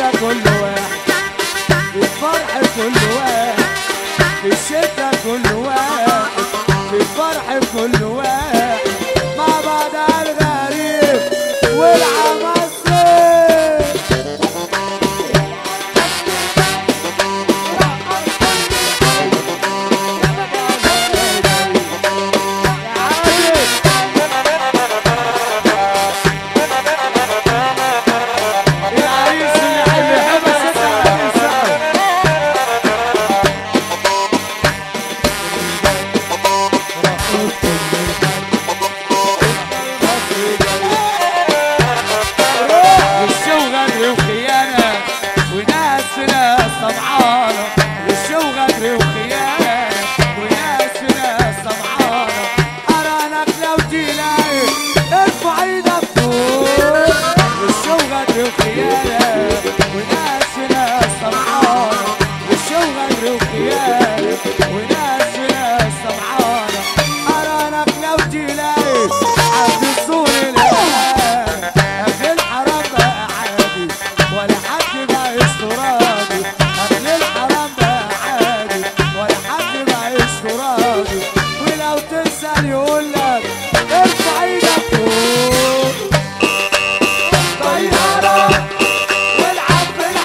الشتا كل واحد في الفرح كل واحد في الشتا كل واحد في الفرح كل واحد مع بعض على الغريب والعمصر العريس اللي يحب يحب الست العريس غش وغدر وخيانة وناس في ناس طمعانة غش وغدر وخيانة وناس في ناس طمعانة أرانك لو تلاقي ارفع ايدك فوق غش وغدر وخيانة وناس في ناس طمعانة غش وغدر وخيانة وناس في ناس طمعانة أرانك لو تلاقي حد الصور الإعلان أهل الحرام بقى عادي ولا حد بقى استرادي أهل الحرام بقى عادي ولا حد بقى استرادي ولو تسأل يقول لك ارفع ايدك فوق طيارة والعب في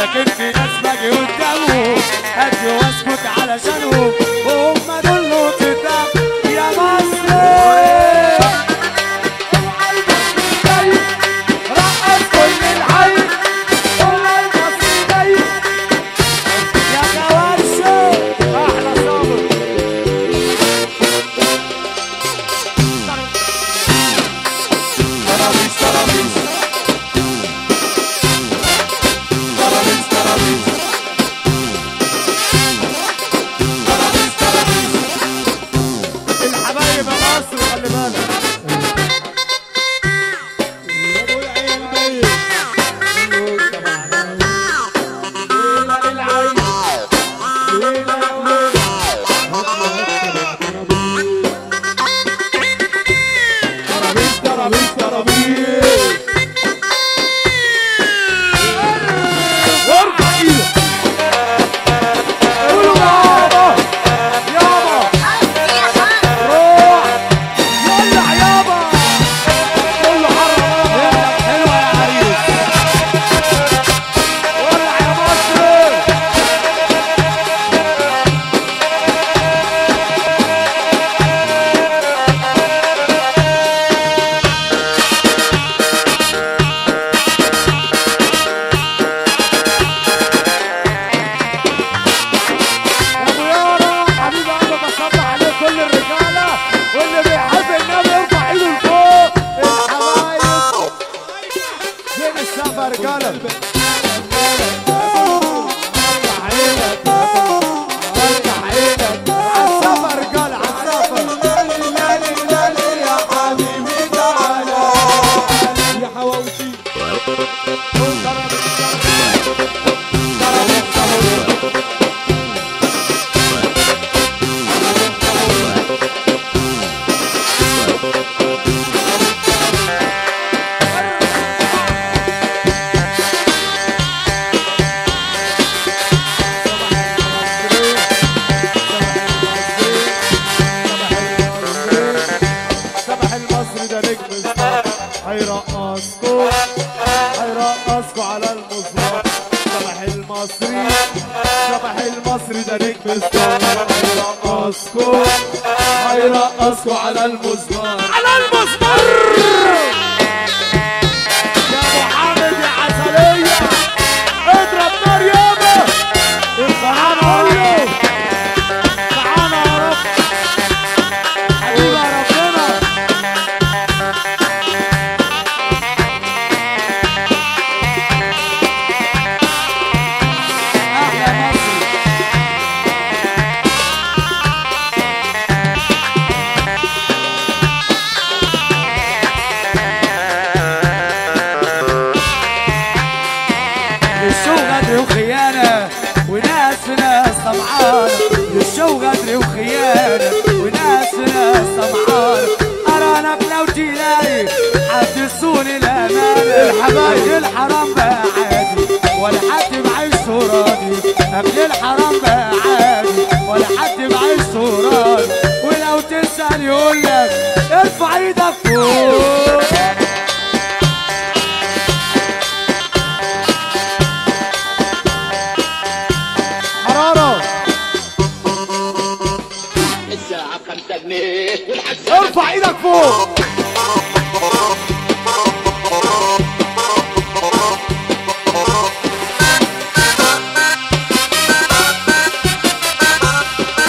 لكن في ناس باجي قدامهم ادي واسكت علشانهم وهم دول نقطة يا مصر رقص كل الحي كل المصري جاي يا كوارشو احلى صابر ترابيز ترابيز ترابيز ترابيز ترابيز ترابيز الحبايب يا مصر خلي بالك ترابيز ترابيز ترابيز ارفع ايدك قولوا يابا يابا روح يلا يابا كله حرام حلوه يا عريس ولع يا مصر يا ابو يارا حبيب قلبي بصبح عليه كل الرجاله واللي بيحب النبي يرفع ايده لفوق الحبايب فين السقف يا رجاله ارفع عينك ارفع عينك عالسقف يا رجاله عالسقف يا حبيبي تعالى يا حواوشي سبح المصري ده نجم ستار هيرقصكوا هيرقصكوا على المزمار سبح المصري سبح المصري ده نجم ستار هيرقصكوا هيرقصكوا على المزمار على المزمار يا ابو حامد يا عسلية اضرب نار يابا القرآن كله تعالى يا رب حبيبي يا ربنا احلى مصري الشو غدر وخيانة وناس في ناس طمعانة الشو غدر وخيانة وناس في ناس طمعانة أرانا بلوتي لاقي حدثوني الأمانة الحبايب الحرام بقى عادي ولا حد بعيشه راضي قبل الحرام بقى عادي ولا حد بعيشه راضي ولو تسأل يقول لك ارفع ايدك فوق حرارة الساعة بخمسة جنيه والحساب ارفع ايدك فوق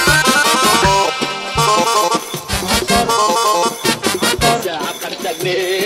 الساعة بخمسة جنيه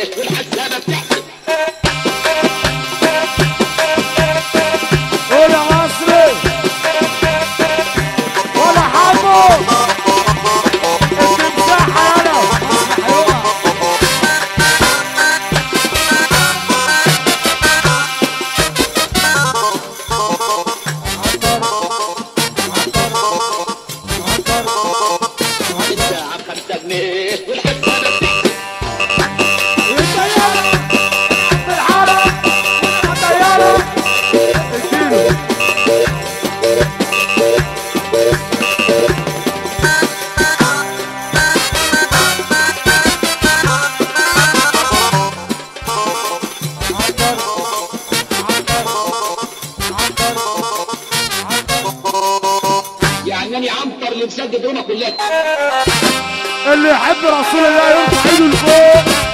تسدد روما كلها اللي يحب رسول الله يرفع ايده لفوق